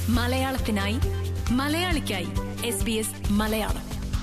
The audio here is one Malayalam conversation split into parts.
മലയാളത്തിനായി മലയാളിക്കായി എസ് ബി എസ് മലയാളം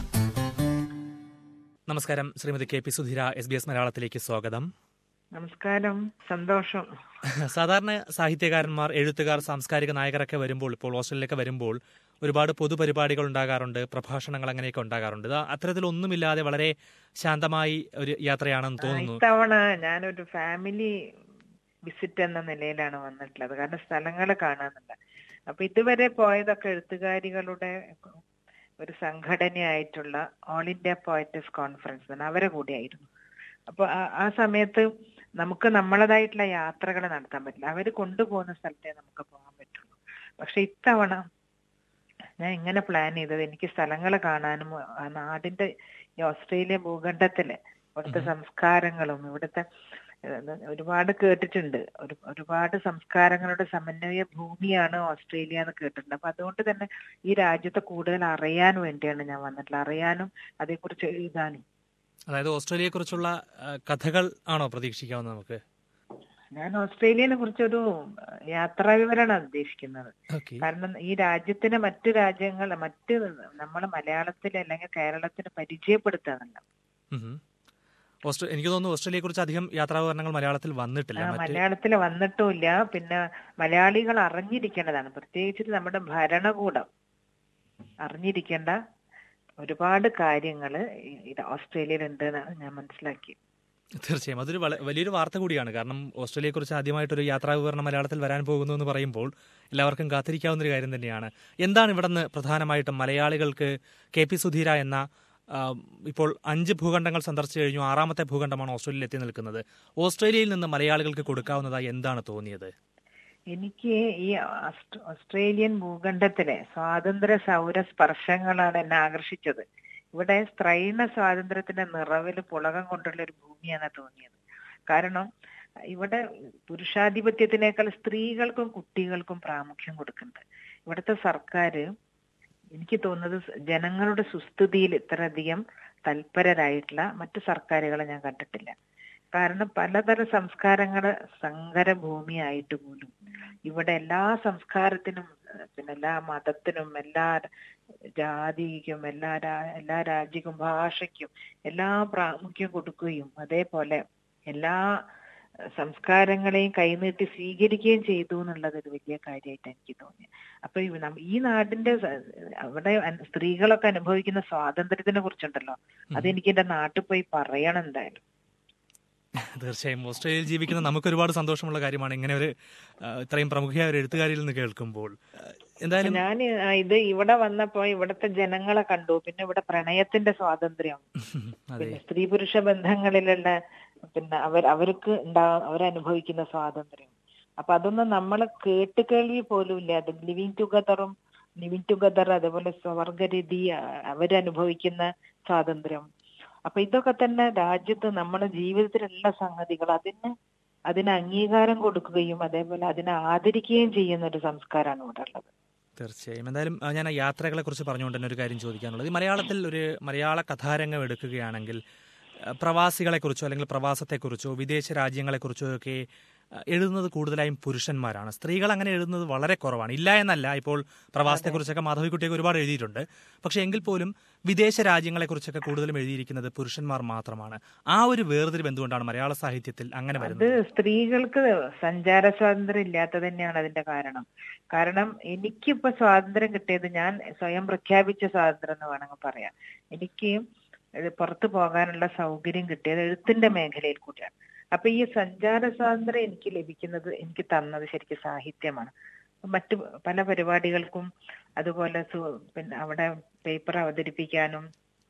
നമസ്കാരം Shrimati K P Sudheera S B S മലയാളത്തിലേക്ക് സ്വാഗതം നമസ്കാരം സന്തോഷം സാധാരണ സാഹിത്യകാരന്മാർ എഴുത്തുകാർ സാംസ്കാരിക നായകരൊക്കെ വരുമ്പോൾ ഇപ്പോൾ ഓസ്ട്രേലിയയിലൊക്കെ വരുമ്പോൾ ഒരുപാട് പൊതുപരിപാടികൾ ഉണ്ടാകാറുണ്ട് പ്രഭാഷണങ്ങൾ അങ്ങനെയൊക്കെ ഉണ്ടാകാറുണ്ട് ഇത് അത്തരത്തിലൊന്നുമില്ലാതെ വളരെ ശാന്തമായി ഒരു യാത്രയാണെന്ന് തോന്നുന്നു ഇത്തവണ ഞാനൊരു ഫാമിലി വിസിറ്റ് എന്ന നിലയിലാണ് വന്നിട്ടുള്ളത് കാരണം സ്ഥലങ്ങൾ കാണാനുണ്ട് അപ്പൊ ഇതുവരെ പോയതൊക്കെ എഴുത്തുകാരികളുടെ ഒരു സംഘടനയായിട്ടുള്ള ഓൾ ഇന്ത്യ പോയറ്റസ് കോൺഫറൻസ് ആണ് അവരെ കൂടിയായിരുന്നു അപ്പൊ ആ- ആ സമയത്ത് നമുക്ക് നമ്മളതായിട്ടുള്ള യാത്രകൾ നടത്താൻ പറ്റില്ല അവര് കൊണ്ടുപോകുന്ന സ്ഥലത്തേ നമുക്ക് പോകാൻ പറ്റുള്ളൂ പക്ഷെ ഇത്തവണ ഞാൻ ഇങ്ങനെ പ്ലാൻ ചെയ്തത് എനിക്ക് സ്ഥലങ്ങൾ കാണാനും ആ നാടിന്റെ ഈ ഓസ്ട്രേലിയ ഭൂഖണ്ഡത്തിലെ ഇവിടുത്തെ സംസ്കാരങ്ങളും ഇവിടുത്തെ ഏഹ്, ഒരുപാട് കേട്ടിട്ടുണ്ട് ഒരു ഒരുപാട് സംസ്കാരങ്ങളുടെ സമന്വയ ഭൂമിയാണ് ഓസ്ട്രേലിയ എന്ന് കേട്ടിട്ടുണ്ട് അപ്പൊ അതുകൊണ്ട് തന്നെ ഈ രാജ്യത്തെ കൂടുതൽ അറിയാൻ വേണ്ടിയാണ് ഞാൻ വന്നിട്ടുള്ളത് അറിയാനും അതേക്കുറിച്ച് എഴുതാനും അതായത് ഓസ്ട്രേലിയയെ കുറിച്ചുള്ള കഥകൾ ആണോ പ്രതീക്ഷിക്കാവുന്നത് നമുക്ക് ഞാൻ ഓസ്ട്രേലിയനെ കുറിച്ചൊരു യാത്രാ വിവരണമാണ് ഉദ്ദേശിക്കുന്നത് ഓക്കെ കാരണം ഈ രാജ്യത്തിന് മറ്റു രാജ്യങ്ങൾ മറ്റ് നമ്മളെ മലയാളത്തിൽ അല്ലെങ്കിൽ കേരളത്തിന് പരിചയപ്പെടുത്താനല്ല ഓസ്ട്രേ എനിക്ക് തോന്നുന്നു ഓസ്ട്രേലിയയെ കുറിച്ച് അധികം യാത്രാവിവരണങ്ങൾ മലയാളത്തിൽ വന്നിട്ടില്ല ആ, മറ്റ് മലയാളത്തിൽ വന്നിട്ടുമില്ല പിന്നെ മലയാളികൾ അറിഞ്ഞിരിക്കേണ്ടതാണ് പ്രത്യേകിച്ച് നമ്മുടെ ഭരണകൂടം അറിഞ്ഞിരിക്കേണ്ട ഒരുപാട് കാര്യങ്ങള് ഈ- ഇത് ഓസ്ട്രേലിയയിൽ ഉണ്ട് എന്നാണ് ഞാൻ മനസ്സിലാക്കി തീർച്ചയായും അതൊരു വള- വലിയൊരു വാർത്ത കൂടിയാണ് കാരണം ഓസ്ട്രേലിയയെ കുറിച്ച് ആദ്യമായിട്ടൊരു യാത്രാ വിവരണം മലയാളത്തിൽ വരാൻ പോകുന്നു എന്ന് പറയുമ്പോൾ എല്ലാവർക്കും കാത്തിരിക്കാവുന്ന ഒരു കാര്യം തന്നെയാണ് എന്താണ് ഇവിടെ നിന്ന് പ്രധാനമായിട്ടും മലയാളികൾക്ക് കെ പി സുധീര എന്ന ആ, ഇപ്പോൾ അഞ്ച് ഭൂഖണ്ഡങ്ങൾ സന്ദർശിച്ചു കഴിഞ്ഞു ആറാമത്തെ ഭൂഖണ്ഡമാണ് ഓസ്ട്രേലിയയിൽ എത്തി നിൽക്കുന്നത് ഓസ്ട്രേലിയയിൽ നിന്ന് മലയാളികൾക്ക് കൊടുക്കാവുന്നതായി എന്താണ് തോന്നിയത് എനിക്ക് ഈ ഓസ്റ്റ്- ഓസ്ട്രേലിയൻ ഭൂഖണ്ഡത്തിലെ സ്വാതന്ത്ര്യ സൗര സ്പർശങ്ങളാണ് എന്നെ ആകർഷിച്ചത് ഇവിടെ സ്ത്രൈണ സ്വാതന്ത്ര്യത്തിന്റെ നിറവിൽ പുളകം കൊണ്ടുള്ള ഒരു ഭൂമിയാണ് തോന്നിയത് കാരണം ഇവിടെ പുരുഷാധിപത്യത്തിനേക്കാൾ സ്ത്രീകൾക്കും കുട്ടികൾക്കും പ്രാമുഖ്യം കൊടുക്കുന്നുണ്ട് ഇവിടുത്തെ സർക്കാർ എനിക്ക് തോന്നുന്നത് സ് ജനങ്ങളുടെ സുസ്ഥിതിയിൽ ഇത്രയധികം തൽപരരായിട്ടുള്ള മറ്റു സർക്കാരുകളെ ഞാൻ കണ്ടിട്ടില്ല കാരണം പലതരം സംസ്കാരങ്ങള് സങ്കര ഭൂമിയായിട്ട് പോലും ഇവിടെ എല്ലാ സംസ്കാരത്തിനും ഏഹ് പിന്നെ എല്ലാ മതത്തിനും എല്ലാ ജാതിക്കും എല്ലാ രാ- എല്ലാ രാജ്യക്കും ഭാഷയ്ക്കും എല്ലാ പ്രാമുഖ്യം കൊടുക്കുകയും അതേപോലെ എല്ലാ ഏഹ് സംസ്കാരങ്ങളെയും കൈനീട്ടി സ്വീകരിക്കുകയും ചെയ്തു എന്നുള്ളത് ഒരു വലിയ കാര്യമായിട്ട് എനിക്ക് തോന്നി അപ്പൊ ഈ നം- ഈ നാടിന്റെ സ- അവിടെ അൻ- സ്ത്രീകളൊക്കെ അനുഭവിക്കുന്ന സ്വാതന്ത്ര്യത്തിനെ കുറിച്ചുണ്ടല്ലോ അതെനിക്ക് എന്റെ നാട്ടിൽ പോയി പറയണം എന്തായാലും തീർച്ചയായും ഓസ്ട്രേലിയയിൽ ജീവിക്കുന്ന നമുക്ക് ഒരുപാട് സന്തോഷമുള്ള കാര്യമാണ് ഇങ്ങനെ ഒരു ആ, ഇത്രയും പ്രമുഖയായ ഒരു എഴുത്തുകാരിയിൽ നിന്ന് കേൾക്കുമ്പോൾ ആ, എന്തായാലും ഞാൻ ഇത് ഇവിടെ വന്നപ്പോ ഇവിടുത്തെ ജനങ്ങളെ കണ്ടു പിന്നെ ഇവിടെ പ്രണയത്തിന്റെ സ്വാതന്ത്ര്യം അതെ പിന്നെ സ്ത്രീ പുരുഷ ബന്ധങ്ങളിലുള്ള പിന്നെ അവർ അവർക്ക് ഉണ്ടാ അവരനുഭവിക്കുന്ന സ്വാതന്ത്ര്യം അപ്പൊ അതൊന്നും നമ്മൾ കേട്ട് കേൾവി പോലും ഇല്ല അത് ലിവിങ് ടുഗദറും ലിവിങ് ടുഗദർ അതേപോലെ സ്വർഗരതി അ- അവരനുഭവിക്കുന്ന സ്വാതന്ത്ര്യം അപ്പൊ ഇതൊക്കെ തന്നെ രാജ്യത്ത് നമ്മുടെ ജീവിതത്തിലുള്ള സംഗതികൾ അതിന് അതിന് അംഗീകാരം കൊടുക്കുകയും അതേപോലെ അതിനെ ആദരിക്കുകയും ചെയ്യുന്ന ഒരു സംസ്കാരമാണ് ഇവിടെ ഉള്ളത് തീർച്ചയായും എന്തായാലും ആ, ഞാൻ ആ യാത്രകളെ കുറിച്ച് പറഞ്ഞുകൊണ്ട് തന്നെ ഒരു കാര്യം ചോദിക്കാനുള്ളത് ഈ മലയാളത്തിൽ ഒരു മലയാള കഥാരംഗം എടുക്കുകയാണെങ്കിൽ ആ, പ്രവാസികളെക്കുറിച്ചോ അല്ലെങ്കിൽ പ്രവാസത്തെക്കുറിച്ചോ വിദേശ രാജ്യങ്ങളെക്കുറിച്ചോ ഒക്കെ ആ, എഴുതുന്നത് കൂടുതലായും പുരുഷന്മാരാണ് സ്ത്രീകൾ അങ്ങനെ എഴുതുന്നത് വളരെ കുറവാണ് ഇല്ല എന്നല്ല ഇപ്പോൾ പ്രവാസത്തെക്കുറിച്ചൊക്കെ മാധവിക്കുട്ടിയൊക്കെ ഒരുപാട് എഴുതിയിട്ടുണ്ട് പക്ഷെ എങ്കിൽ പോലും വിദേശ രാജ്യങ്ങളെക്കുറിച്ചൊക്കെ കൂടുതലും എഴുതിയിരിക്കുന്നത് പുരുഷന്മാർ മാത്രമാണ് ആ ഒരു വേർതിരിവ് എന്തുകൊണ്ടാണ് മലയാള സാഹിത്യത്തിൽ അങ്ങനെ അത് വരുന്നത് സ്ത്രീകൾക്ക് സഞ്ചാര സ്വാതന്ത്ര്യം ഇല്ലാത്തത് തന്നെയാണ് അതിന്റെ കാരണം കാരണം എനിക്കിപ്പോ സ്വാതന്ത്ര്യം കിട്ടിയത് ഞാൻ സ്വയം പ്രഖ്യാപിച്ച സ്വാതന്ത്ര്യം എന്ന് വേണമെങ്കിൽ പറയാം എനിക്ക് ഇത് പുറത്തു പോകാനുള്ള സൗകര്യം കിട്ടിയത് എഴുത്തിന്റെ മേഖലയിൽ കൂടിയാണ് അപ്പൊ ഈ സഞ്ചാര സ്വാതന്ത്ര്യം എനിക്ക് ലഭിക്കുന്നത് എനിക്ക് തന്നത് ശരിക്കും സാഹിത്യമാണ് മറ്റു പല പരിപാടികൾക്കും അതുപോലെ സു- പിന്നെ അവിടെ പേപ്പർ അവതരിപ്പിക്കാനും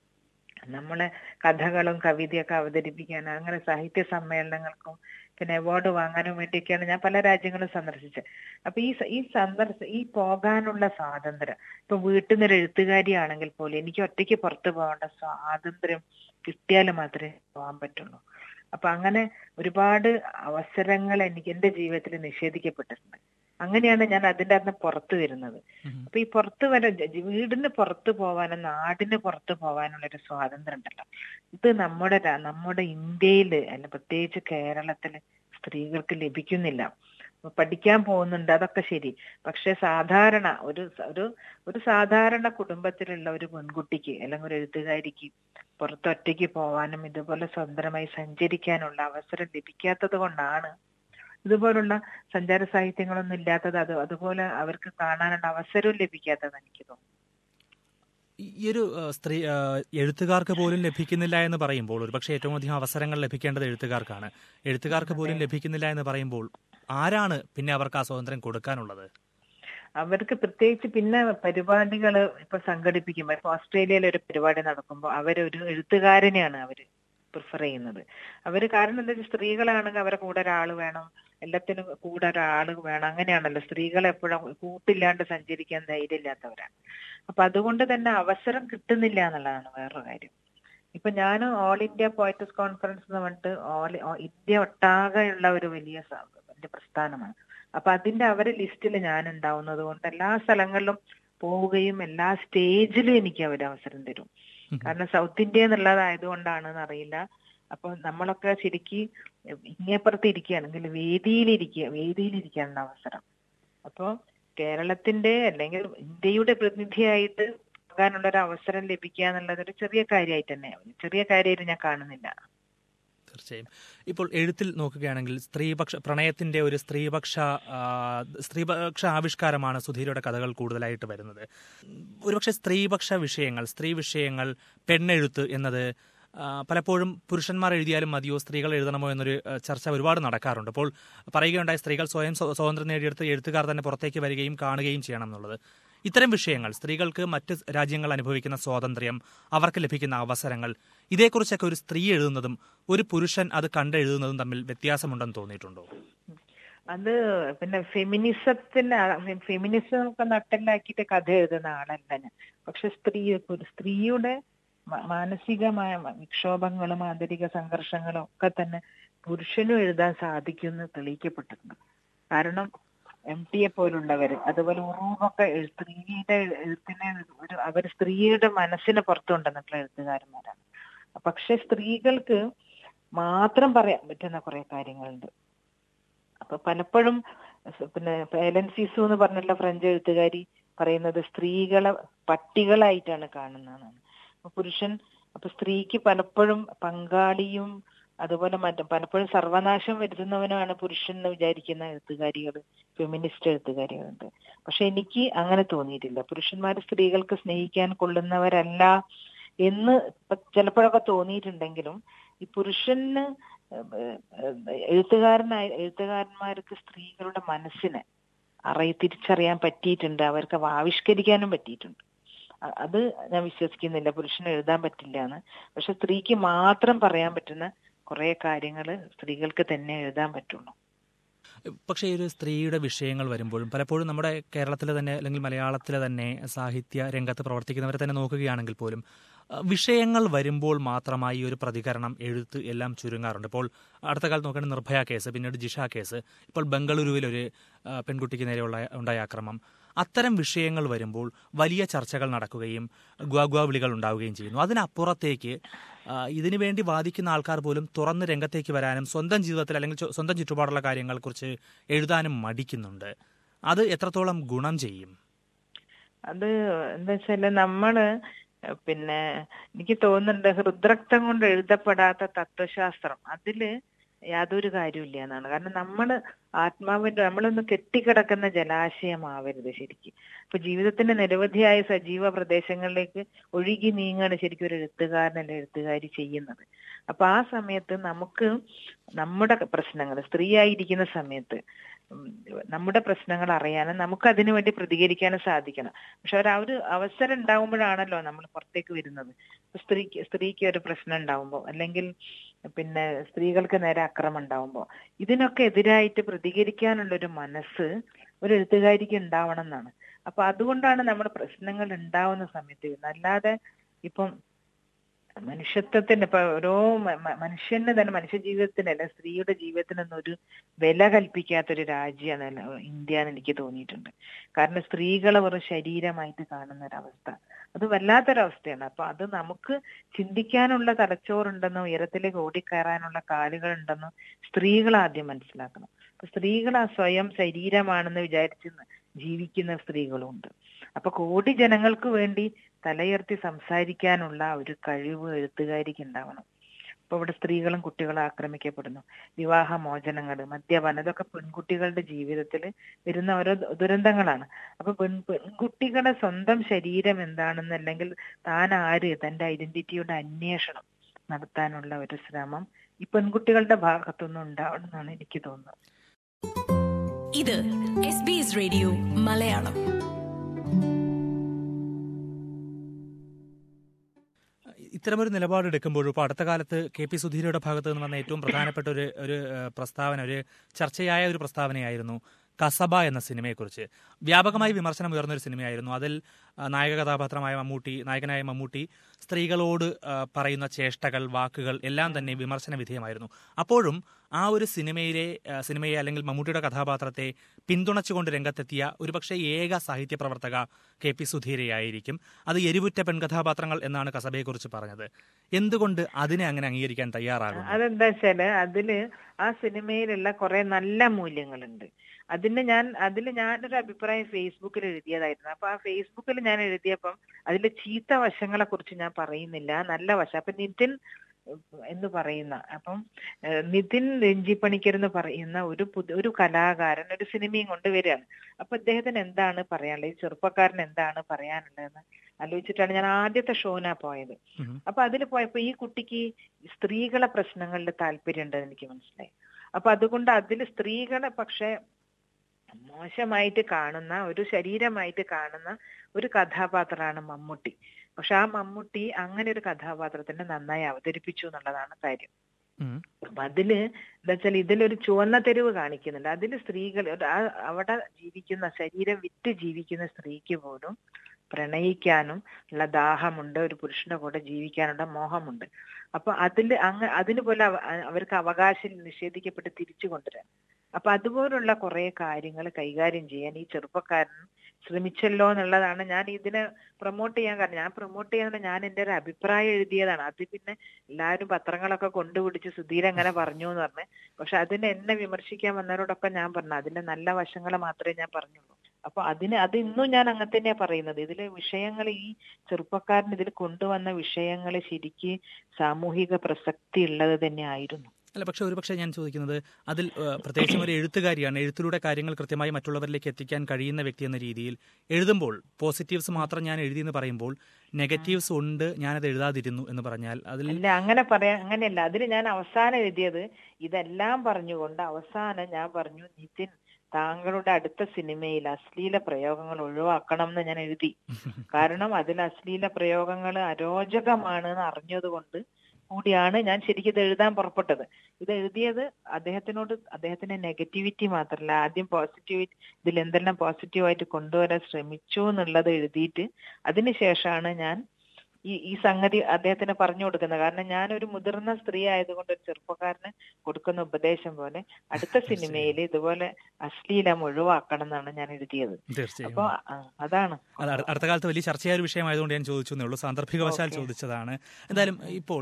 നമ്മളെ കഥകളും കവിതയൊക്കെ അവതരിപ്പിക്കാനും അങ്ങനെ സാഹിത്യ സമ്മേളനങ്ങൾക്കും പിന്നെ അവാർഡ് വാങ്ങാനും വേണ്ടിയൊക്കെയാണ് ഞാൻ പല രാജ്യങ്ങളും സന്ദർശിച്ചത് അപ്പൊ ഈ സ- ഈ സന്ദർശ ഈ പോകാനുള്ള സ്വാതന്ത്ര്യം ഇപ്പൊ വീട്ടിൽ നിന്നൊരു എഴുത്തുകാരിയാണെങ്കിൽ പോലും എനിക്ക് ഒറ്റയ്ക്ക് പുറത്തു പോകേണ്ട സ്വാതന്ത്ര്യം കിട്ടിയാൽ മാത്രമേ പോകാൻ പറ്റുള്ളൂ അപ്പൊ അങ്ങനെ ഒരുപാട് അവസരങ്ങൾ എനിക്ക് എന്റെ ജീവിതത്തിൽ നിഷേധിക്കപ്പെട്ടിട്ടുണ്ട് അങ്ങനെയാണ് ഞാൻ അതിന്റെ അകത്ത് പുറത്തു വരുന്നത് ഉം. അപ്പൊ ഈ പുറത്തു വര ജ- വീടിന് പുറത്തു പോവാനും നാടിന് പുറത്തു പോവാനുള്ള ഒരു സ്വാതന്ത്ര്യം ഉണ്ടല്ലോ ഇത് നമ്മുടെ രാ- നമ്മുടെ ഇന്ത്യയില് അല്ല പ്രത്യേകിച്ച് കേരളത്തില് സ്ത്രീകൾക്ക് ലഭിക്കുന്നില്ല പഠിക്കാൻ പോകുന്നുണ്ട് അതൊക്കെ ശരി പക്ഷെ സാധാരണ ഒരു സ- ഒരു ഒരു സാധാരണ കുടുംബത്തിലുള്ള ഒരു പെൺകുട്ടിക്ക് അല്ലെങ്കിൽ ഒരു എഴുത്തുകാരിക്ക് പുറത്ത് ഒറ്റയ്ക്ക് പോവാനും ഇതുപോലെ സ്വതന്ത്രമായി സഞ്ചരിക്കാനുള്ള അവസരം ലഭിക്കാത്തത് കൊണ്ടാണ് ഇതുപോലുള്ള സഞ്ചാര സാഹിത്യങ്ങളൊന്നും ഇല്ലാത്തത് അത് അതുപോലെ അവർക്ക് കാണാനുള്ള അവസരവും ലഭിക്കാത്തത് എനിക്ക് തോന്നുന്നു ഈ ഒരു ആ, സ്ത്രീ ആ, എഴുത്തുകാർക്ക് പോലും ലഭിക്കുന്നില്ല എന്ന് പറയുമ്പോൾ ഒരുപക്ഷെ ഏറ്റവും അധികം അവസരങ്ങൾ ലഭിക്കേണ്ടത് എഴുത്തുകാർക്കാണ് എഴുത്തുകാർക്ക് പോലും ലഭിക്കുന്നില്ല എന്ന് പറയുമ്പോൾ ആരാണ് പിന്നെ അവർക്ക് ആ സ്വാതന്ത്ര്യം കൊടുക്കാനുള്ളത് അവർക്ക് പ്രത്യേകിച്ച് പിന്നെ പരിപാടികൾ ഇപ്പൊ സംഘടിപ്പിക്കുമ്പോൾ ഇപ്പൊ ഓസ്ട്രേലിയയിൽ ഒരു പരിപാടി നടക്കുമ്പോൾ അവരൊരു എഴുത്തുകാരനെയാണ് അവര് പ്രിഫർ ചെയ്യുന്നത് അവര് കാരണം എന്താ വെച്ചാൽ സ്ത്രീകളാണെങ്കിൽ അവരെ കൂടെ ഒരാൾ വേണം എല്ലാത്തിനും കൂടെ ഒരാൾ വേണം അങ്ങനെയാണല്ലോ സ്ത്രീകൾ എപ്പോഴും കൂട്ടില്ലാണ്ട് സഞ്ചരിക്കാൻ ധൈര്യമില്ലാത്തവരാണ് അപ്പൊ അതുകൊണ്ട് തന്നെ അവസരം കിട്ടുന്നില്ല എന്നുള്ളതാണ് വേറൊരു കാര്യം ഇപ്പൊ ഞാൻ ഓൾ ഇന്ത്യ പോയറ്റസ് കോൺഫറൻസ് എന്ന് പറഞ്ഞിട്ട് ഓൾ ഇന്ത്യ ഒട്ടാകെയുള്ള ഒരു വലിയ സ- വലിയ പ്രസ്ഥാനമാണ് അപ്പൊ അതിന്റെ അവരെ ലിസ്റ്റിൽ ഞാൻ ഉണ്ടാവുന്നത് കൊണ്ട് എല്ലാ സ്ഥലങ്ങളിലും പോവുകയും എല്ലാ സ്റ്റേജിലും എനിക്ക് അവർ അവസരം തരും കാരണം സൗത്ത് ഇന്ത്യ എന്നുള്ളതായതുകൊണ്ടാണെന്ന് അറിയില്ല അപ്പൊ നമ്മളൊക്കെ ശരിക്ക് ഇങ്ങേപ്പുറത്ത് ഇരിക്കുകയാണെങ്കിൽ വേദിയിലിരിക്കുക വേദിയിലിരിക്കാനുള്ള അവസരം അപ്പോ കേരളത്തിന്റെ അല്ലെങ്കിൽ ഇന്ത്യയുടെ പ്രതിനിധിയായിട്ട് പോകാനുള്ള ഒരു അവസരം ലഭിക്കുക എന്നുള്ളത് ഒരു ചെറിയ കാര്യമായിട്ട് തന്നെ ചെറിയ കാര്യമായിട്ട് ഞാൻ കാണുന്നില്ല തീർച്ചയായും ഇപ്പോൾ എഴുത്തിൽ നോക്കുകയാണെങ്കിൽ സ്ത്രീപക്ഷ പ്രണയത്തിന്റെ ഒരു സ്ത്രീപക്ഷ ആ, സ്ത്രീപക്ഷ ആവിഷ്കാരമാണ് സുധീരയുടെ കഥകൾ കൂടുതലായിട്ട് വരുന്നത് ഒരുപക്ഷെ സ്ത്രീപക്ഷ വിഷയങ്ങൾ സ്ത്രീ വിഷയങ്ങൾ പെണ്ണെഴുത്ത് എന്നത് ആ, പലപ്പോഴും പുരുഷന്മാർ എഴുതിയാലും മതിയോ സ്ത്രീകൾ എഴുതണമോ എന്നൊരു ആ, ചർച്ച ഒരുപാട് നടക്കാറുണ്ട് അപ്പോൾ പറയുകയുണ്ടായ സ്ത്രീകൾ സ്വയം സ്വ- സ്വാതന്ത്ര്യം നേടിയെടുത്ത് എഴുത്തുകാർ തന്നെ പുറത്തേക്ക് വരികയും കാണുകയും ചെയ്യണം എന്നുള്ളത് ഇത്തരം വിഷയങ്ങൾ സ്ത്രീകൾക്ക് മറ്റ് രാജ്യങ്ങൾ അനുഭവിക്കുന്ന സ്വാതന്ത്ര്യം അവർക്ക് ലഭിക്കുന്ന അവസരങ്ങൾ ഇതേക്കുറിച്ചൊക്കെ ഒരു സ്ത്രീ എഴുതുന്നതും ഒരു പുരുഷൻ അത് കണ്ടെഴുതുന്നതും തമ്മിൽ വ്യത്യാസമുണ്ടെന്ന് തോന്നിയിട്ടുണ്ടോ അത് പിന്നെ ഫെമിനിസത്തിന് ഫെമിനിസം ഒക്കെ നട്ടലാക്കിയിട്ട് കഥ എഴുതുന്ന ആളല്ല ഞാൻ പക്ഷെ സ്ത്രീ ഒരു സ്ത്രീയുടെ മ- മാനസികമായ മ- വിക്ഷോഭങ്ങളും ആന്തരിക സംഘർഷങ്ങളും ഒക്കെ തന്നെ പുരുഷനും എഴുതാൻ സാധിക്കുമെന്ന് തെളിയിക്കപ്പെട്ടിട്ടുണ്ട് കാരണം എം ടിയെ പോലുള്ളവര് അതുപോലെ ഉറൂബൊക്കെ എഴു- സ്ത്രീയുടെ എഴുത്തിനെ ഒരു അവർ സ്ത്രീയുടെ മനസ്സിന് പുറത്തു കൊണ്ടുവന്നിട്ടുള്ള എഴുത്തുകാരന്മാരാണ് പക്ഷെ സ്ത്രീകൾക്ക് മാത്രം പറയാൻ പറ്റുന്ന കുറെ കാര്യങ്ങളുണ്ട് അപ്പൊ പലപ്പോഴും സ് പിന്നെ പേലൻ സിസു എന്ന് പറഞ്ഞിട്ടുള്ള ഫ്രഞ്ച് എഴുത്തുകാരി പറയുന്നത് സ്ത്രീകളെ പട്ടികളായിട്ടാണ് കാണുന്നതെന്നാണ് അപ്പൊ പുരുഷൻ അപ്പൊ സ്ത്രീക്ക് പലപ്പോഴും പങ്കാളിയും അതുപോലെ മറ്റു പലപ്പോഴും സർവനാശം വരുത്തുന്നവനുമാണ് പുരുഷൻ എന്ന് വിചാരിക്കുന്ന എഴുത്തുകാരികൾ ഫെമിനിസ്റ്റ് എഴുത്തുകാരികളുണ്ട് പക്ഷെ എനിക്ക് അങ്ങനെ തോന്നിയിട്ടില്ല പുരുഷന്മാർ സ്ത്രീകൾക്ക് സ്നേഹിക്കാൻ കൊള്ളുന്നവരല്ല എന്ന് ഇപ്പൊ ചിലപ്പോഴൊക്കെ തോന്നിയിട്ടുണ്ടെങ്കിലും ഈ പുരുഷന് ഏഹ് ഏഹ് എഴുത്തുകാരനായ എഴുത്തുകാരന്മാർക്ക് സ്ത്രീകളുടെ മനസ്സിനെ അറിയ തിരിച്ചറിയാൻ പറ്റിയിട്ടുണ്ട് അവർക്ക് അവ ആവിഷ്കരിക്കാനും പറ്റിയിട്ടുണ്ട് അ- അത് ഞാൻ വിശ്വസിക്കുന്നില്ല പുരുഷന് എഴുതാൻ പറ്റില്ല എന്ന് പക്ഷെ സ്ത്രീക്ക് മാത്രം പറയാൻ പറ്റുന്ന കുറെ കാര്യങ്ങൾ സ്ത്രീകൾക്ക് തന്നെ എഴുതാൻ പറ്റുള്ളൂ പക്ഷേ ഈ ഒരു സ്ത്രീയുടെ വിഷയങ്ങൾ വരുമ്പോഴും പലപ്പോഴും നമ്മുടെ കേരളത്തിലെ തന്നെ അല്ലെങ്കിൽ മലയാളത്തിലെ തന്നെ സാഹിത്യ രംഗത്ത് പ്രവർത്തിക്കുന്നവരെ തന്നെ നോക്കുകയാണെങ്കിൽ പോലും ആ, വിഷയങ്ങൾ വരുമ്പോൾ മാത്രമായി ഒരു പ്രതികരണം എഴുത്ത് എല്ലാം ചുരുങ്ങാറുണ്ട് ഇപ്പോൾ അടുത്ത കാലത്ത് നോക്കുകയാണെങ്കിൽ നിർഭയ കേസ് പിന്നീട് ജിഷ കേസ് ഇപ്പോൾ ബംഗളൂരുവിൽ ഒരു ആ, പെൺകുട്ടിക്ക് നേരെയുള്ള ഉണ്ടായ ആക്രമം അത്തരം വിഷയങ്ങൾ വരുമ്പോൾ വലിയ ചർച്ചകൾ നടക്കുകയും ഗ്വാഗ്വാ വിളികൾ ഉണ്ടാവുകയും ചെയ്യുന്നു അതിനപ്പുറത്തേക്ക് ആ, ഇതിനു വേണ്ടി വാദിക്കുന്ന ആൾക്കാർ പോലും തുറന്ന് രംഗത്തേക്ക് വരാനും സ്വന്തം ജീവിതത്തിൽ അല്ലെങ്കിൽ ചു- സ്വന്തം ചുറ്റുപാടുള്ള കാര്യങ്ങളെക്കുറിച്ച് എഴുതാനും മടിക്കുന്നുണ്ട് അത് എത്രത്തോളം ഗുണം ചെയ്യും അത് എന്താ വെച്ചാല് നമ്മള് പിന്നെ എനിക്ക് തോന്നുന്നുണ്ട് ഹൃദ്രക്തം കൊണ്ട് എഴുതപ്പെടാത്ത തത്വശാസ്ത്രം അതില് യാതൊരു കാര്യമില്ല എന്നാണ് കാരണം നമ്മള് ആത്മാവിന്റെ നമ്മളൊന്ന് കെട്ടിക്കിടക്കുന്ന ജലാശയമാവരുത് ശരിക്കും ഇപ്പൊ ജീവിതത്തിന്റെ നിരവധിയായ സജീവ പ്രദേശങ്ങളിലേക്ക് ഒഴുകി നീങ്ങാണ് ശരിക്കും ഒരു എഴുത്തുകാരൻ അല്ലെ എഴുത്തുകാരി ചെയ്യുന്നത് അപ്പൊ ആ സമയത്ത് നമുക്ക് നമ്മുടെ പ്രശ്നങ്ങൾ സ്ത്രീയായിരിക്കുന്ന സമയത്ത് ഉം, നമ്മുടെ പ്രശ്നങ്ങൾ അറിയാനും നമുക്ക് അതിനു വേണ്ടി പ്രതികരിക്കാനും സാധിക്കണം പക്ഷെ ഒരു ആ ഒരു അവസരം ഉണ്ടാവുമ്പോഴാണല്ലോ നമ്മൾ പുറത്തേക്ക് വരുന്നത് ഇപ്പൊ സ്ത്രീക്ക് സ്ത്രീക്ക് ഒരു പ്രശ്നം ഉണ്ടാവുമ്പോ അല്ലെങ്കിൽ പിന്നെ സ്ത്രീകൾക്ക് നേരെ അക്രമം ഉണ്ടാവുമ്പോ ഇതിനൊക്കെ എതിരായിട്ട് പ്രതികരിക്കാനുള്ള ഒരു മനസ്സ് ഒരു എഴുത്തുകാരിക്ക് ഉണ്ടാവണം എന്നാണ് അപ്പൊ അതുകൊണ്ടാണ് നമ്മുടെ പ്രശ്നങ്ങൾ ഉണ്ടാവുന്ന സമയത്ത് വരുന്നത് അല്ലാതെ ഇപ്പം മനുഷ്യത്വത്തിന് ഇപ്പൊ ഓരോ മ- മ- മനുഷ്യന് തന്നെ മനുഷ്യ ജീവിതത്തിന് അല്ല സ്ത്രീയുടെ ജീവിതത്തിനൊന്നും ഒരു വില കൽപ്പിക്കാത്തൊരു രാജ്യമാണ് ഇന്ത്യ എന്ന് എനിക്ക് തോന്നിയിട്ടുണ്ട് കാരണം സ്ത്രീകളെ വെറും ശരീരമായിട്ട് കാണുന്ന ഒരവസ്ഥ അത് വല്ലാത്തൊരവസ്ഥയാണ് അപ്പൊ അത് നമുക്ക് ചിന്തിക്കാനുള്ള തലച്ചോറുണ്ടെന്നോ ഉയരത്തിലേക്ക് ഓടിക്കയറാനുള്ള കാലുകൾ ഉണ്ടെന്നോ സ്ത്രീകൾ ആദ്യം മനസ്സിലാക്കണം സ്ത്രീകൾ ആ സ്വയം ശരീരമാണെന്ന് വിചാരിച്ച് ജീവിക്കുന്ന സ്ത്രീകളുണ്ട് അപ്പൊ കോടി ജനങ്ങൾക്ക് വേണ്ടി തലയുയർത്തി സംസാരിക്കാനുള്ള ഒരു കഴിവ് എഴുത്തുകാരിക്ക് ഉണ്ടാവണം ഇപ്പൊ ഇവിടെ സ്ത്രീകളും കുട്ടികളും ആക്രമിക്കപ്പെടുന്നു വിവാഹ മോചനങ്ങൾ മദ്യപാനം ഇതൊക്കെ പെൺകുട്ടികളുടെ ജീവിതത്തിൽ വരുന്ന ഓരോ ദുരന്തങ്ങളാണ് അപ്പൊ പെൺ പെൺകുട്ടികളുടെ സ്വന്തം ശരീരം എന്താണെന്ന് അല്ലെങ്കിൽ താൻ ആര് തന്റെ ഐഡന്റിറ്റിയുടെ അന്വേഷണം നടത്താനുള്ള ഒരു ശ്രമം ഈ പെൺകുട്ടികളുടെ ഭാഗത്തുനിന്ന് ഉണ്ടാവണമെന്നാണ് എനിക്ക് തോന്നുന്നത് ഇത് S B S radio Malayalam ഇത്തരമൊരു നിലപാടെടുക്കുമ്പോൾ ഇപ്പോൾ അടുത്ത കാലത്ത് കെ പി സുധീരയുടെ ഭാഗത്ത് നിന്ന് വന്ന ഏറ്റവും പ്രധാനപ്പെട്ട ഒരു ഒരു പ്രസ്താവന ഒരു ചർച്ചയായ ഒരു പ്രസ്താവനയായിരുന്നു കസബ എന്ന സിനിമയെക്കുറിച്ച് വ്യാപകമായി വിമർശനം ഉയർന്ന ഒരു സിനിമയായിരുന്നു അതിൽ നായക കഥാപാത്രമായ മമ്മൂട്ടി നായകനായ മമ്മൂട്ടി സ്ത്രീകളോട് പറയുന്ന ചേഷ്ടകൾ വാക്കുകൾ എല്ലാം തന്നെ വിമർശന വിധേയമായിരുന്നു അപ്പോഴും ആ ഒരു സിനിമയിലെ സിനിമയെ അല്ലെങ്കിൽ മമ്മൂട്ടിയുടെ കഥാപാത്രത്തെ പിന്തുണച്ചുകൊണ്ട് രംഗത്തെത്തിയ ഒരുപക്ഷെ ഏക സാഹിത്യ പ്രവർത്തക കെ പി സുധീരയായിരിക്കും അത് എരിവുറ്റ പെൺകഥാപാത്രങ്ങൾ എന്നാണ് കസബയെക്കുറിച്ച് പറഞ്ഞത് എന്തുകൊണ്ട് അതിനെ അങ്ങനെ അംഗീകരിക്കാൻ തയ്യാറാകും അതെന്താ വെച്ചാല് അതില് ആ സിനിമയിലുള്ള കുറെ നല്ല മൂല്യങ്ങളുണ്ട് അതിന് ഞാൻ അതിൽ ഞാനൊരു അഭിപ്രായം ഫേസ്ബുക്കിൽ എഴുതിയതായിരുന്നു അപ്പൊ ആ ഫേസ്ബുക്കിൽ ഞാൻ എഴുതിയപ്പം അതിലെ ചീത്ത വശങ്ങളെ കുറിച്ച് ഞാൻ പറയുന്നില്ല നല്ല വശം അപ്പൊ നിതിൻ എന്ന് പറയുന്ന അപ്പം നിതിൻ രഞ്ജിപ്പണിക്കർ എന്ന് പറയുന്ന ഒരു പുതിയ ഒരു കലാകാരൻ ഒരു സിനിമയും കൊണ്ട് വരികയാണ് അപ്പൊ അദ്ദേഹത്തിന് എന്താണ് പറയാനുള്ളത് ഈ ചെറുപ്പക്കാരൻ എന്താണ് പറയാനുള്ളതെന്ന് ആലോചിച്ചിട്ടാണ് ഞാൻ ആദ്യത്തെ ഷോനാ പോയത് അപ്പൊ അതിൽ പോയപ്പോ ഈ കുട്ടിക്ക് സ്ത്രീകളെ പ്രശ്നങ്ങളിൽ താല്പര്യം ഉണ്ടെന്ന് എനിക്ക് മനസ്സിലായി അപ്പൊ അതുകൊണ്ട് അതിൽ സ്ത്രീകളെ പക്ഷെ മോശമായിട്ട് കാണുന്ന ഒരു ശരീരമായിട്ട് കാണുന്ന ഒരു കഥാപാത്രമാണ് മമ്മൂട്ടി പക്ഷെ ആ മമ്മൂട്ടി അങ്ങനെ ഒരു കഥാപാത്രത്തിനെ നന്നായി അവതരിപ്പിച്ചു എന്നുള്ളതാണ് കാര്യം അപ്പൊ അതില് എന്താ വെച്ചാൽ ഇതിലൊരു ചുവന്ന തെരുവ് കാണിക്കുന്നുണ്ട് അതില് സ്ത്രീകൾ അവിടെ ജീവിക്കുന്ന ശരീരം വിറ്റ് ജീവിക്കുന്ന സ്ത്രീക്ക് പോലും പ്രണയിക്കാനും ഉള്ള ദാഹമുണ്ട് ഒരു പുരുഷന്റെ കൂടെ ജീവിക്കാനുള്ള മോഹമുണ്ട് അപ്പൊ അതില് അങ്ങ് അതിന് പോലെ അവർക്ക് അവകാശം നിഷേധിക്കപ്പെട്ട് തിരിച്ചു കൊണ്ടുവരാൻ അപ്പൊ അതുപോലുള്ള കുറെ കാര്യങ്ങൾ കൈകാര്യം ചെയ്യാൻ ഈ ചെറുപ്പക്കാരൻ ശ്രമിച്ചല്ലോ എന്നുള്ളതാണ് ഞാൻ ഇതിനെ പ്രൊമോട്ട് ചെയ്യാൻ കാരണം ഞാൻ പ്രൊമോട്ട് ചെയ്യാൻ ഞാൻ എന്റെ ഒരു അഭിപ്രായം എഴുതിയതാണ് അത് പിന്നെ എല്ലാവരും പത്രങ്ങളൊക്കെ കൊണ്ടുപിടിച്ച് സുധീർ അങ്ങനെ പറഞ്ഞു എന്ന് പറഞ്ഞ് പക്ഷെ അതിനെ എന്നെ വിമർശിക്കാൻ വന്നവരോടൊക്കെ ഞാൻ പറഞ്ഞു അതിന്റെ നല്ല വശങ്ങൾ മാത്രമേ ഞാൻ പറഞ്ഞുള്ളൂ അപ്പൊ അതിന് അത് ഇന്നും ഞാൻ അങ്ങനെ തന്നെയാ പറയുന്നത് ഇതിലെ വിഷയങ്ങൾ ഈ ചെറുപ്പക്കാരൻ ഇതിൽ കൊണ്ടുവന്ന വിഷയങ്ങൾ ശരിക്ക് സാമൂഹിക പ്രസക്തി ഉള്ളത് തന്നെ ആയിരുന്നു അല്ല പക്ഷെ ഒരുപക്ഷെ ഞാൻ ചോദിക്കുന്നത് അതിൽ പ്രത്യേകിച്ചും ഒരു എഴുത്തുകാരിയാണ് എഴുത്തിലൂടെ കാര്യങ്ങൾ കൃത്യമായി മറ്റുള്ളവരിലേക്ക് എത്തിക്കാൻ കഴിയുന്ന വ്യക്തി എന്ന രീതിയിൽ എഴുതുമ്പോൾ പോസിറ്റീവ്സ് മാത്രം ഞാൻ എഴുതി എന്ന് പറയുമ്പോൾ നെഗറ്റീവ്സ് ഉണ്ട് ഞാനത് എഴുതാതിരുന്നു എന്ന് പറഞ്ഞാൽ അതിൽ അല്ല അങ്ങനെ പറയാൻ അങ്ങനെയല്ല അതിൽ ഞാൻ അവസാനം എഴുതിയത് ഇതെല്ലാം പറഞ്ഞുകൊണ്ട് അവസാനം ഞാൻ പറഞ്ഞു നിതിൻ താങ്കളുടെ അടുത്ത സിനിമയിൽ അശ്ലീല പ്രയോഗങ്ങൾ ഒഴിവാക്കണം എന്ന് ഞാൻ എഴുതി കാരണം അതിൽ അശ്ലീല പ്രയോഗങ്ങൾ അരോചകമാണ് എന്ന് അറിഞ്ഞതുകൊണ്ട് കൂടിയാണ് ഞാൻ ശരിക്കും ഇത് എഴുതാൻ പുറപ്പെട്ടത് ഇത് എഴുതിയത് അദ്ദേഹത്തിനോട് അദ്ദേഹത്തിന്റെ നെഗറ്റിവിറ്റി മാത്രമല്ല ആദ്യം പോസിറ്റിവിറ്റി ഇതിൽ എന്തെല്ലാം പോസിറ്റീവായിട്ട് കൊണ്ടുവരാൻ ശ്രമിച്ചു എന്നുള്ളത് എഴുതിയിട്ട് അതിനുശേഷമാണ് ഞാൻ ഈ ഈ സംഗതി അദ്ദേഹത്തിന് പറഞ്ഞു കൊടുക്കുന്നത് കാരണം ഞാൻ ഒരു മുതിർന്ന സ്ത്രീ ആയതുകൊണ്ട് ഒരു ചെറുപ്പക്കാരന് കൊടുക്കുന്ന ഉപദേശം പോലെ അടുത്ത സിനിമയിൽ ഇതുപോലെ അശ്ലീലം ഒഴിവാക്കണം എന്നാണ് ഞാൻ എഴുതിയത് അപ്പൊ അതാണ് അടുത്ത കാലത്ത് വലിയ ചർച്ചയായ ഒരു വിഷയമായതുകൊണ്ട് ഞാൻ ചോദിച്ചേ ഉള്ളൂ സാന്ദർഭികവശാൽ ചോദിച്ചതാണ് എന്തായാലും ഇപ്പോൾ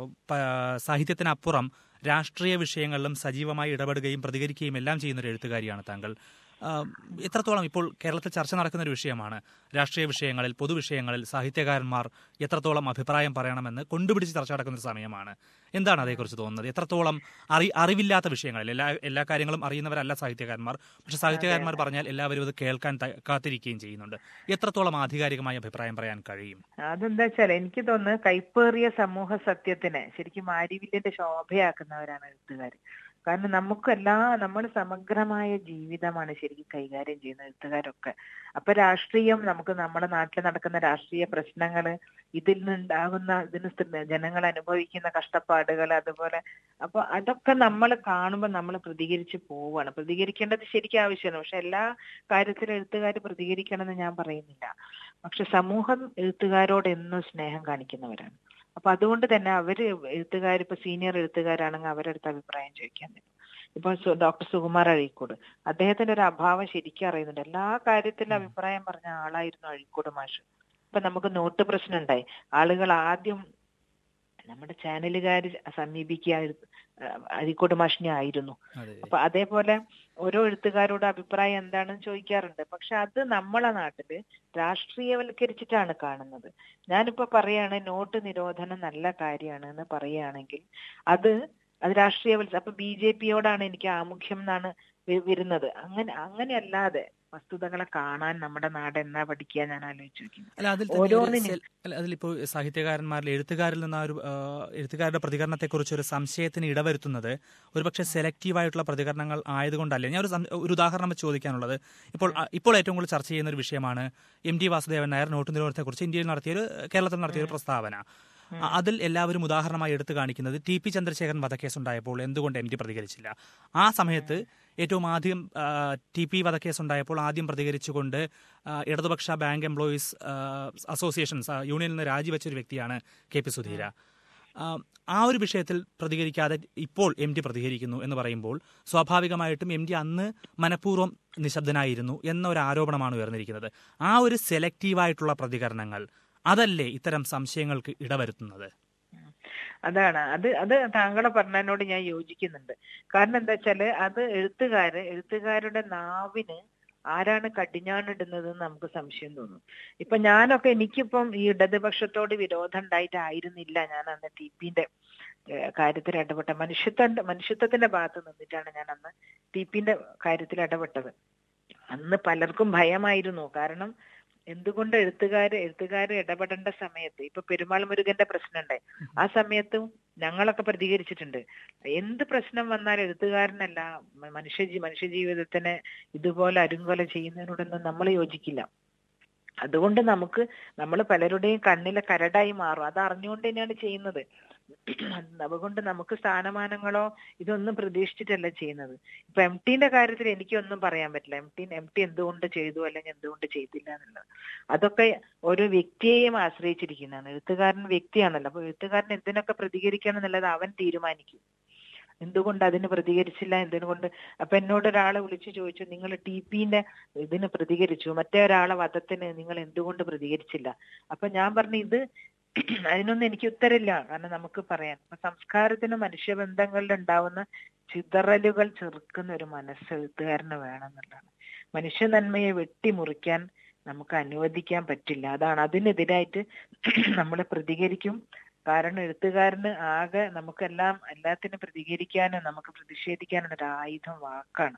സാഹിത്യത്തിനപ്പുറം രാഷ്ട്രീയ വിഷയങ്ങളിലും സജീവമായി ഇടപെടുകയും പ്രതികരിക്കുകയും എല്ലാം ചെയ്യുന്ന ഒരു എഴുത്തുകാരിയാണ് താങ്കൾ എത്രത്തോളം ഇപ്പോൾ കേരളത്തിൽ ചർച്ച നടക്കുന്ന ഒരു വിഷയമാണ് രാഷ്ട്രീയ വിഷയങ്ങളിൽ പൊതുവിഷയങ്ങളിൽ സാഹിത്യകാരന്മാർ എത്രത്തോളം അഭിപ്രായം പറയണമെന്ന് കൊണ്ടുപിടിച്ച് ചർച്ച നടക്കുന്ന ഒരു സമയമാണ് എന്താണ് അതേക്കുറിച്ച് തോന്നുന്നത് എത്രത്തോളം അറി അറിവില്ലാത്ത വിഷയങ്ങളിൽ എല്ലാ എല്ലാ കാര്യങ്ങളും അറിയുന്നവരല്ല സാഹിത്യകാരന്മാർ പക്ഷെ സാഹിത്യകാരന്മാർ പറഞ്ഞാൽ എല്ലാവരും അത് കേൾക്കാൻ കാത്തിരിക്കുകയും ചെയ്യുന്നുണ്ട് എത്രത്തോളം ആധികാരികമായ അഭിപ്രായം പറയാൻ കഴിയും അതെന്താ വെച്ചാൽ എനിക്ക് തോന്നുന്നു കൈപ്പേറിയ സമൂഹ സത്യത്തിനെ ശരിക്കും ആരിവില്ലിന്റെ ശോഭയാക്കുന്നവരാണ് എഴുത്തുകാർ കാരണം നമുക്കെല്ലാ നമ്മൾ സമഗ്രമായ ജീവിതമാണ് ശരിക്കും കൈകാര്യം ചെയ്യുന്ന എഴുത്തുകാരൊക്കെ അപ്പൊ രാഷ്ട്രീയം നമുക്ക് നമ്മുടെ നാട്ടിൽ നടക്കുന്ന രാഷ്ട്രീയ പ്രശ്നങ്ങൾ ഇതിൽ നിന്നുണ്ടാകുന്ന ഇതിന് ജനങ്ങൾ അനുഭവിക്കുന്ന കഷ്ടപ്പാടുകൾ അതുപോലെ അപ്പൊ അതൊക്കെ നമ്മൾ കാണുമ്പോൾ നമ്മൾ പ്രതികരിച്ച് പോവാണ് പ്രതികരിക്കേണ്ടത് ശരിക്കും ആവശ്യമാണ് പക്ഷെ എല്ലാ കാര്യത്തിലും എഴുത്തുകാർ പ്രതികരിക്കണമെന്ന് ഞാൻ പറയുന്നില്ല പക്ഷെ സമൂഹം എഴുത്തുകാരോട് എന്നും സ്നേഹം കാണിക്കുന്നവരാണ് അപ്പൊ അതുകൊണ്ട് തന്നെ അവര് എഴുത്തുകാർ ഇപ്പൊ സീനിയർ എഴുത്തുകാരാണെങ്കിൽ അവരുടെ അടുത്ത് അഭിപ്രായം ചോദിക്കാൻ തരും ഇപ്പൊ ഡോക്ടർ സുകുമാർ അഴീക്കോട് അദ്ദേഹത്തിന്റെ ഒരു അഭാവം ശരിക്കും അറിയുന്നുണ്ട് എല്ലാ കാര്യത്തിലും അഭിപ്രായം പറഞ്ഞ ആളായിരുന്നു അഴീക്കോട് മാഷ് ഇപ്പൊ നമുക്ക് നോട്ട് പ്രശ്നം ഉണ്ടായി ആളുകൾ ആദ്യം നമ്മുടെ ചാനലുകാർ സമീപിക്കുക അരിക്കോട് മാഷിനെ ആയിരുന്നു അതെ അപ്പൊ അതേപോലെ ഓരോ എഴുത്തുകാരോട് അഭിപ്രായം എന്താണെന്ന് ചോദിക്കാറുണ്ട് പക്ഷെ അത് നമ്മളെ നാട്ടില് രാഷ്ട്രീയവൽക്കരിച്ചിട്ടാണ് കാണുന്നത് ഞാനിപ്പോ പറയാണ് നോട്ട് നിരോധനം നല്ല കാര്യമാണ് എന്ന് പറയുകയാണെങ്കിൽ അത് അത് രാഷ്ട്രീയവൽസ അപ്പൊ ബി ജെ പിയോടാണ് എനിക്ക് ആമുഖ്യം എന്നാണ് വ- വരുന്നത് അങ്ങനെ അങ്ങനെയല്ലാതെ വസ്തുതകളെ കാണാൻ നമ്മുടെ നാട് എന്നാ പഠിക്കുക ഞാൻ ആലോചിച്ച് നോക്കുന്നു അല്ല അതിൽ തന്നെ ഒരു ഓരോന്നിനും- സെൽ- അല്ല അതിലിപ്പോ സാഹിത്യകാരന്മാരിൽ എഴുത്തുകാരിൽ നിന്ന് ആ ഒരു ആ, എഴുത്തുകാരുടെ പ്രതികരണത്തെക്കുറിച്ച് ഒരു സംശയത്തിന് ഇടവരുത്തുന്നത് ഒരുപക്ഷെ സെലക്റ്റീവ് ആയിട്ടുള്ള പ്രതികരണങ്ങൾ ആയതുകൊണ്ടല്ലേ ഞാൻ ഒരു സം- ഒരു ഉദാഹരണം വെച്ച് ചോദിക്കാനുള്ളത് ഇപ്പോൾ ആ, ഇപ്പോൾ ഏറ്റവും കൂടുതൽ ചർച്ച ചെയ്യുന്ന ഒരു വിഷയമാണ് M T Vasudevan Nair note നിരോധനത്തെക്കുറിച്ച് ഇന്ത്യയിൽ നടത്തിയൊരു കേരളത്തിൽ നടത്തിയൊരു പ്രസ്താവന ആ, അതിൽ എല്ലാവരും ഉദാഹരണമായി എടുത്തു കാണിക്കുന്നത് ടി പി ചന്ദ്രശേഖരൻ വധക്കേസ് ഉണ്ടായപ്പോൾ എന്തുകൊണ്ട് എം ടി പ്രതികരിച്ചില്ല ആ സമയത്ത് ഏറ്റവും ആദ്യം ആ, ടി പി വധക്കേസ് ഉണ്ടായപ്പോൾ ആദ്യം പ്രതികരിച്ചുകൊണ്ട് ആ, ഇടതുപക്ഷ ബാങ്ക് എംപ്ലോയീസ് ആ, അസോസിയേഷൻസ് ആ, യൂണിയനിൽ നിന്ന് രാജിവെച്ച ഒരു വ്യക്തിയാണ് കെ പി സുധീര ആ, ആ ഒരു വിഷയത്തിൽ പ്രതികരിക്കാതെ ഇപ്പോൾ എം ഡി പ്രതികരിക്കുന്നു എന്ന് പറയുമ്പോൾ സ്വാഭാവികമായിട്ടും എം ഡി അന്ന് മനഃപൂർവ്വം നിശബ്ദനായിരുന്നു എന്ന ഒരു ആരോപണമാണ് ഉയർന്നിരിക്കുന്നത് ആ ഒരു സെലക്റ്റീവായിട്ടുള്ള പ്രതികരണങ്ങൾ അതല്ലേ ഇത്തരം സംശയങ്ങൾക്ക് ഇടവരുത്തുന്നത് അതാണ് അത് അത് താങ്കളെ പറഞ്ഞതിനോട് ഞാൻ യോജിക്കുന്നുണ്ട് കാരണം എന്താ വെച്ചാല് അത് എഴുത്തുകാര് എഴുത്തുകാരുടെ നാവിന് ആരാണ് കടിഞ്ഞാണിടുന്നത് എന്ന് നമുക്ക് സംശയം തോന്നും ഇപ്പൊ ഞാനൊക്കെ എനിക്കിപ്പം ഈ ഇടതുപക്ഷത്തോട് വിരോധം ഉണ്ടായിട്ടായിരുന്നില്ല ഞാൻ അന്ന് ടി പിന്റെ കാര്യത്തിൽ ഇടപെട്ട മനുഷ്യത്വ മനുഷ്യത്വത്തിന്റെ ഭാഗത്ത് നിന്നിട്ടാണ് ഞാൻ അന്ന് ടി പിന്റെ കാര്യത്തിൽ ഇടപെട്ടത് അന്ന് പലർക്കും ഭയമായിരുന്നു കാരണം എന്തുകൊണ്ട് എഴുത്തുകാര് എഴുത്തുകാര് ഇടപെടേണ്ട സമയത്ത് ഇപ്പൊ പെരുമാൾ മുരുകന്റെ പ്രശ്നമുണ്ടായി ആ സമയത്തും ഞങ്ങളൊക്കെ പ്രതികരിച്ചിട്ടുണ്ട് എന്ത് പ്രശ്നം വന്നാലും എഴുത്തുകാരനല്ല മ- മനുഷ്യ ജീ- മനുഷ്യ ജീവിതത്തിനെ ഇതുപോലെ അരുങ്കൊല ചെയ്യുന്നതിനോടൊന്നും നമ്മൾ യോജിക്കില്ല അതുകൊണ്ട് നമുക്ക് നമ്മൾ പലരുടെയും കണ്ണിലെ കരടായി മാറും അത് അറിഞ്ഞുകൊണ്ട് തന്നെയാണ് ചെയ്യുന്നത് അതുകൊണ്ട് നമുക്ക് സ്ഥാനമാനങ്ങളോ ഇതൊന്നും പ്രതീക്ഷിച്ചിട്ടല്ല ചെയ്യുന്നത് ഇപ്പൊ എം ടിന്റെ കാര്യത്തിൽ എനിക്കൊന്നും പറയാൻ പറ്റില്ല എം ടി എം ടി എന്തുകൊണ്ട് ചെയ്തു അല്ലെങ്കിൽ എന്തുകൊണ്ട് ചെയ്തില്ല എന്നുള്ളത് അതൊക്കെ ഓരോ വ്യക്തിയെയും ആശ്രയിച്ചിരിക്കുന്നതാണ് എഴുത്തുകാരൻ വ്യക്തിയാണല്ലോ അപ്പൊ എഴുത്തുകാരൻ എന്തിനൊക്കെ പ്രതികരിക്കണം എന്നുള്ളത് അവൻ തീരുമാനിക്കും എന്തുകൊണ്ട് അതിന് പ്രതികരിച്ചില്ല എന്തുകൊണ്ട് അപ്പൊ എന്നോട് ഒരാളെ വിളിച്ചു ചോദിച്ചു നിങ്ങൾ ടി പിന്റെ ഇതിന് പ്രതികരിച്ചു മറ്റേ ഒരാളെ വധത്തിന് നിങ്ങൾ എന്തുകൊണ്ട് പ്രതികരിച്ചില്ല അപ്പൊ ഞാൻ പറഞ്ഞു ഇത് അതിനൊന്നും എനിക്ക് ഉത്തരമില്ല കാരണം നമുക്ക് പറയാൻ അപ്പൊ സംസ്കാരത്തിന് മനുഷ്യബന്ധങ്ങളിൽ ഉണ്ടാവുന്ന ചിതറലുകൾ ചെറുക്കുന്ന ഒരു മനസ്സ് എഴുത്തുകാരന് വേണമെന്നുള്ളതാണ് മനുഷ്യ നന്മയെ വെട്ടിമുറിക്കാൻ നമുക്ക് അനുവദിക്കാൻ പറ്റില്ല അതാണ് അതിനെതിരായിട്ട് നമ്മൾ പ്രതികരിക്കും കാരണം എഴുത്തുകാരന് ആകെ നമുക്കെല്ലാം എല്ലാത്തിനും പ്രതികരിക്കാനും നമുക്ക് പ്രതിഷേധിക്കാനും ഒരു ആയുധം വാക്കാണ്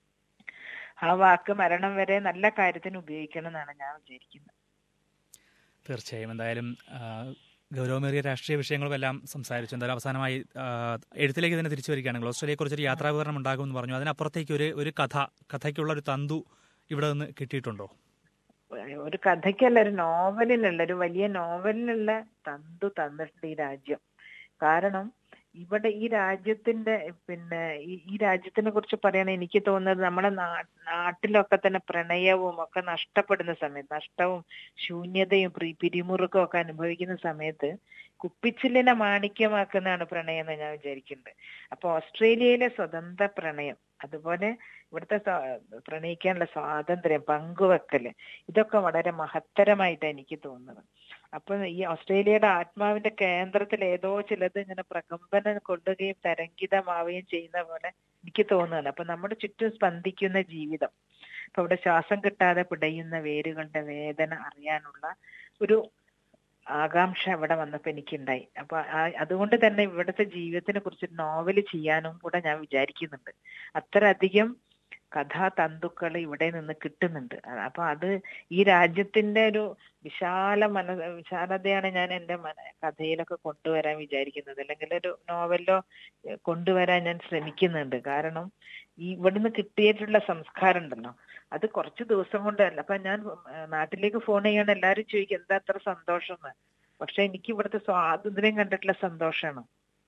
ആ വാക്ക് മരണം വരെ നല്ല കാര്യത്തിന് ഉപയോഗിക്കണം എന്നാണ് ഞാൻ വിചാരിക്കുന്നത് തീർച്ചയായും എന്തായാലും ആ, ഗൗരവമേറിയ രാഷ്ട്രീയ വിഷയങ്ങളും എല്ലാം സംസാരിച്ചു എന്തായാലും അവസാനമായി ആ, എഴുത്തിലേക്ക് തന്നെ തിരിച്ചു വരികയാണെങ്കിൽ ഓസ്ട്രേലിയയെക്കുറിച്ച് ഒരു യാത്രാ വിവരണം ഉണ്ടാകുമെന്ന് പറഞ്ഞു അതിനപ്പുറത്തേക്ക് ഒരു ഒരു കഥ കഥയ്ക്കുള്ള ഒരു തന്തു ഇവിടെ നിന്ന് കിട്ടിയിട്ടുണ്ടോ ഒരു കഥയ്ക്കല്ല ഒരു നോവലിനുള്ള ഒരു വലിയ നോവലിനുള്ള തന്തു തന്നിട്ടുണ്ട് ഈ രാജ്യം കാരണം ഇവിടെ ഈ രാജ്യത്തിന്റെ പിന്നെ ഈ ഈ രാജ്യത്തിനെ കുറിച്ച് പറയുകയാണെങ്കിൽ എനിക്ക് തോന്നുന്നത് നമ്മുടെ നാ- നാട്ടിലൊക്കെ തന്നെ പ്രണയവും ഒക്കെ നഷ്ടപ്പെടുന്ന സമയത്ത് നഷ്ടവും ശൂന്യതയും പ്രി- പിരിമുറുക്കവും ഒക്കെ അനുഭവിക്കുന്ന സമയത്ത് കുപ്പിച്ചില്ലിനെ മാണിക്യമാക്കുന്നതാണ് പ്രണയം എന്ന് ഞാൻ വിചാരിക്കുന്നുണ്ട് അപ്പൊ ഓസ്ട്രേലിയയിലെ സ്വതന്ത്ര പ്രണയം അതുപോലെ ഇവിടുത്തെ സ്വാ- പ്രണയിക്കാനുള്ള സ്വാതന്ത്ര്യം പങ്കുവെക്കല് ഇതൊക്കെ വളരെ മഹത്തരമായിട്ടാണ് എനിക്ക് തോന്നുന്നത് അപ്പൊ ഈ ഓസ്ട്രേലിയയുടെ ആത്മാവിന്റെ കേന്ദ്രത്തിൽ ഏതോ ചിലത് ഇങ്ങനെ പ്രകമ്പനം കൊള്ളുകയും തരംഗിതമാവുകയും ചെയ്യുന്ന പോലെ എനിക്ക് തോന്നുകയാണ് അപ്പൊ നമ്മുടെ ചുറ്റും സ്പന്ദിക്കുന്ന ജീവിതം അപ്പൊ ഇവിടെ ശ്വാസം കിട്ടാതെ പിടയുന്ന വേരുകളുടെ വേദന അറിയാനുള്ള ഒരു ആകാംക്ഷ ഇവിടെ വന്നപ്പോ എനിക്കുണ്ടായി അപ്പൊ ആ- അതുകൊണ്ട് തന്നെ ഇവിടുത്തെ ജീവിതത്തിനെ കുറിച്ച് നോവൽ ചെയ്യാനും കൂടെ ഞാൻ വിചാരിക്കുന്നുണ്ട് അത്രയധികം കഥാതന്തുക്കൾ ഇവിടെ നിന്ന് കിട്ടുന്നുണ്ട് അ- അപ്പൊ അത് ഈ രാജ്യത്തിന്റെ ഒരു വിശാല മന വിശാലതയാണ് ഞാൻ എന്റെ മന കഥയിലൊക്കെ കൊണ്ടുവരാൻ വിചാരിക്കുന്നത് അല്ലെങ്കിൽ ഒരു നോവലിലോ എഹ്, കൊണ്ടുവരാൻ ഞാൻ ശ്രമിക്കുന്നുണ്ട് കാരണം ഈ ഇവിടുന്ന് കിട്ടിയിട്ടുള്ള സംസ്കാരം ഉണ്ടല്ലോ അത് കുറച്ച് ദിവസം കൊണ്ടല്ല അപ്പൊ ഞാൻ ഏഹ്, നാട്ടിലേക്ക് ഫോൺ ചെയ്യണം എല്ലാരും ചോദിക്കും എന്താ അത്ര സന്തോഷം എന്ന് പക്ഷെ എനിക്ക് ഇവിടുത്തെ സ്വാതന്ത്ര്യം കണ്ടിട്ടുള്ള സന്തോഷമാണ്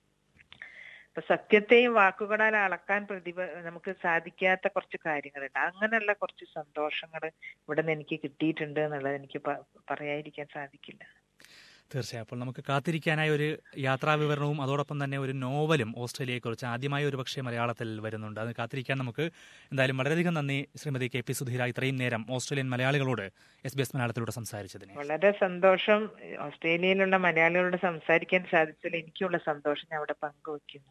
ഇപ്പൊ സത്യത്തെയും വാക്കുകളാൽ അളക്കാൻ പ്രതിഭ നമുക്ക് സാധിക്കാത്ത കുറച്ച് കാര്യങ്ങളുണ്ട് അങ്ങനെയുള്ള കുറച്ച് സന്തോഷങ്ങൾ ഇവിടെ നിന്ന് എനിക്ക് കിട്ടിയിട്ടുണ്ട് എന്നുള്ളത് എനിക്ക് പ- പറയാതിരിക്കാൻ സാധിക്കില്ല തീർച്ചയായും അപ്പോൾ നമുക്ക് കാത്തിരിക്കാനായി ഒരു യാത്രാ വിവരണവും അതോടൊപ്പം തന്നെ ഒരു നോവലും ഓസ്ട്രേലിയയെക്കുറിച്ച് ആദ്യമായി ഒരു പക്ഷേ മലയാളത്തിൽ വരുന്നുണ്ട് അത് കാത്തിരിക്കാൻ നമുക്ക് എന്തായാലും വളരെയധികം നന്ദി ശ്രീമതി കെ പി സുധീര ഇത്രയും നേരം ഓസ്ട്രേലിയൻ മലയാളികളോട് എസ് ബി എസ് മലയാളത്തിലൂടെ സംസാരിച്ചതിന് വളരെ സന്തോഷം ഓസ്ട്രേലിയയിലുള്ള മലയാളികളോട് സംസാരിക്കാൻ സാധിച്ചതിൽ എനിക്കുള്ള സന്തോഷം ഞാൻ അവിടെ പങ്കുവയ്ക്കുന്നു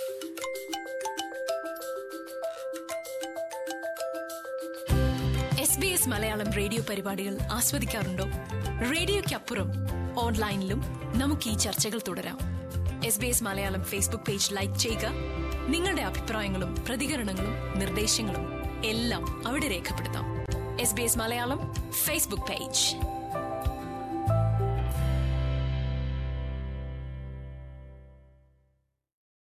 S B S Malayalam radio പരിപാടികൾ ആസ്വദിക്കാറുണ്ടോ റേഡിയോയ്ക്കപ്പുറം ഓൺലൈനിലും നമുക്ക് ഈ ചർച്ചകൾ തുടരാം S B S Malayalam Facebook page like ചെയ്യുക നിങ്ങളുടെ അഭിപ്രായങ്ങളും പ്രതികരണങ്ങളും നിർദ്ദേശങ്ങളും എല്ലാം അവിടെ രേഖപ്പെടുത്താം S B S Malayalam Facebook page